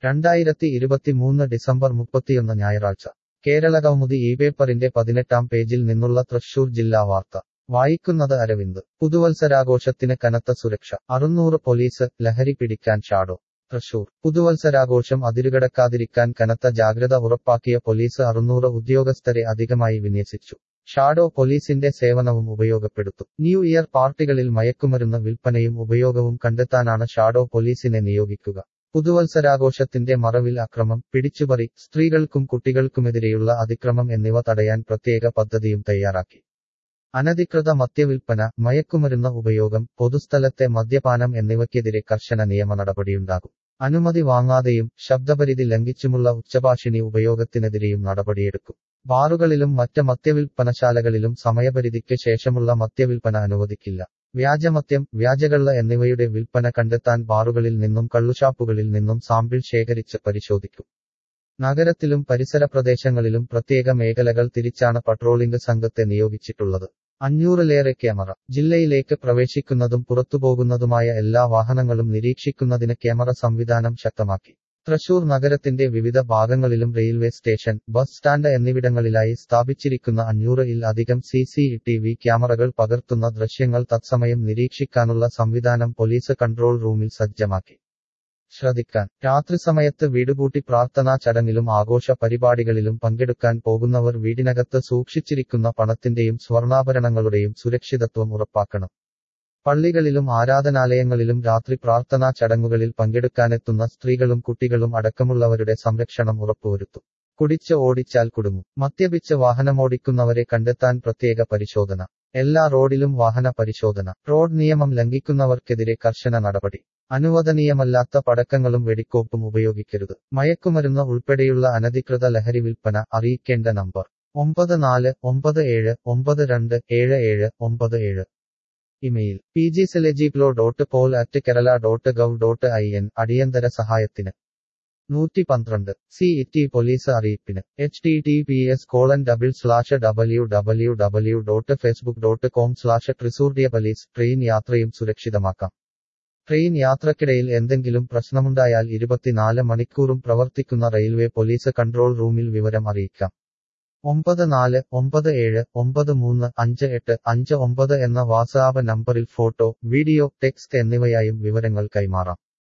രണ്ടായിരത്തി ഇരുപത്തിമൂന്ന് ഡിസംബർ മുപ്പത്തിയൊന്ന് ഞായറാഴ്ച കേരള കൗമുദി ഈ പേപ്പറിന്റെ പതിനെട്ടാം പേജിൽ നിന്നുള്ള തൃശൂർ ജില്ലാ വാർത്ത വായിക്കുന്നത് അരവിന്ദ് പുതുവത്സരാഘോഷത്തിന് കനത്ത സുരക്ഷ അറുന്നൂറ് പോലീസ് ലഹരി പിടിക്കാൻ ഷാഡോ തൃശൂർ പുതുവത്സരാഘോഷം അതിരുകടക്കാതിരിക്കാൻ കനത്ത ജാഗ്രത ഉറപ്പാക്കിയ പോലീസ് അറുന്നൂറ് ഉദ്യോഗസ്ഥരെ അധികമായി വിന്യസിച്ചു ഷാഡോ പോലീസിന്റെ സേവനവും ഉപയോഗപ്പെടുത്തും ന്യൂ ഇയർ പാർട്ടികളിൽ മയക്കുമരുന്ന് വിൽപ്പനയും ഉപയോഗവും കണ്ടെത്താനാണ് ഷാഡോ പോലീസിനെ നിയോഗിക്കുക പുതുവത്സരാഘോഷത്തിന്റെ മറവിൽ അക്രമം പിടിച്ചുപറി സ്ത്രീകൾക്കും കുട്ടികൾക്കുമെതിരെയുള്ള അതിക്രമം എന്നിവ തടയാൻ പ്രത്യേക പദ്ധതിയും തയ്യാറാക്കി അനധികൃത മദ്യവിൽപ്പന മയക്കുമരുന്ന് ഉപയോഗം പൊതുസ്ഥലത്തെ മദ്യപാനം എന്നിവയ്ക്കെതിരെ കർശന നിയമ നടപടിയുണ്ടാകും അനുമതി വാങ്ങാതെയും ശബ്ദപരിധി ലംഘിച്ചുമുള്ള ഉച്ചഭാഷിണി ഉപയോഗത്തിനെതിരെയും നടപടിയെടുക്കും ബാറുകളിലും മറ്റ് മദ്യവിൽപ്പനശാലകളിലും സമയപരിധിക്ക് ശേഷമുള്ള മദ്യവിൽപ്പന അനുവദിക്കില്ല വ്യാജമദ്യം വ്യാജകള്ള എന്നിവയുടെ വിൽപ്പന കണ്ടെത്താൻ ബാറുകളിൽ നിന്നും കള്ളുഷാപ്പുകളിൽ നിന്നും സാമ്പിൾ ശേഖരിച്ച് പരിശോധിക്കും നഗരത്തിലും പരിസര പ്രദേശങ്ങളിലും പ്രത്യേക മേഖലകൾ തിരിച്ചാണ് പട്രോളിംഗ് സംഘത്തെ നിയോഗിച്ചിട്ടുള്ളത് അഞ്ഞൂറിലേറെ ക്യാമറ ജില്ലയിലേക്ക് പ്രവേശിക്കുന്നതും പുറത്തുപോകുന്നതുമായ എല്ലാ വാഹനങ്ങളും നിരീക്ഷിക്കുന്നതിന് ക്യാമറ സംവിധാനം ശക്തമാക്കി തൃശൂർ നഗരത്തിന്റെ വിവിധ ഭാഗങ്ങളിലും റെയിൽവേ സ്റ്റേഷൻ ബസ് സ്റ്റാൻഡ് എന്നിവിടങ്ങളിലായി സ്ഥാപിച്ചിരിക്കുന്ന അഞ്ഞൂറ് ഇൽ അധികം സി സി ടി വി ക്യാമറകൾ പകർത്തുന്ന ദൃശ്യങ്ങൾ തത്സമയം നിരീക്ഷിക്കാനുള്ള സംവിധാനം പോലീസ് കൺട്രോൾ റൂമിൽ സജ്ജമാക്കി ശ്രദ്ധിക്കാൻ രാത്രി സമയത്ത് വീടുപൂട്ടി പ്രാർത്ഥനാ ചടങ്ങിലും ആഘോഷ പരിപാടികളിലും പങ്കെടുക്കാൻ പോകുന്നവർ വീടിനകത്ത് സൂക്ഷിച്ചിരിക്കുന്ന പണത്തിന്റെയും സ്വർണ്ണാഭരണങ്ങളുടെയും സുരക്ഷിതത്വം ഉറപ്പാക്കണം പള്ളികളിലും ആരാധനാലയങ്ങളിലും രാത്രി പ്രാർത്ഥനാ ചടങ്ങുകളിൽ പങ്കെടുക്കാനെത്തുന്ന സ്ത്രീകളും കുട്ടികളും അടക്കമുള്ളവരുടെ സംരക്ഷണം ഉറപ്പുവരുത്തും കുടിച്ച് ഓടിച്ചാൽ കുടുങ്ങും മദ്യപിച്ച് വാഹനമോടിക്കുന്നവരെ കണ്ടെത്താൻ പ്രത്യേക പരിശോധന എല്ലാ റോഡിലും വാഹന പരിശോധന റോഡ് നിയമം ലംഘിക്കുന്നവർക്കെതിരെ കർശന നടപടി അനുവദനീയമല്ലാത്ത പടക്കങ്ങളും വെടിക്കോപ്പും ഉപയോഗിക്കരുത് മയക്കുമരുന്ന് ഉൾപ്പെടെയുള്ള അനധികൃത ലഹരി വിൽപ്പന അറിയിക്കേണ്ട നമ്പർ ഒമ്പത് നാല് ഒമ്പത് ഏഴ് ഒമ്പത് രണ്ട് ഏഴ് ഏഴ് ഒമ്പത് ഏഴ് ഇമെയിൽ പി ജി സെലജിബ്ലോ dot pol at Kerala dot gov dot I N അടിയന്തര സഹായത്തിന് നൂറ്റി പന്ത്രണ്ട് സി ടി പോലീസ് അറിയിപ്പിന് H T T P S colon double slash W W W dot facebook dot com slash ട്രിസൂർഡിയ പോലീസ് ട്രെയിൻ യാത്രയും സുരക്ഷിതമാക്കാം train യാത്രക്കിടയിൽ എന്തെങ്കിലും പ്രശ്നമുണ്ടായാൽ ഇരുപത്തിനാല് മണിക്കൂറും പ്രവർത്തിക്കുന്ന റെയിൽവേ പോലീസ് കൺട്രോൾ റൂമിൽ വിവരം അറിയിക്കാം ഒമ്പത് നാല് ഒമ്പത് ഏഴ് ഒമ്പത് മൂന്ന് അഞ്ച് എട്ട് അഞ്ച് ഒമ്പത് എന്ന വാട്സാപ്പ് നമ്പറിൽ ഫോട്ടോ വീഡിയോ ടെക്സ്റ്റ് എന്നിവയായും വിവരങ്ങൾ കൈമാറാം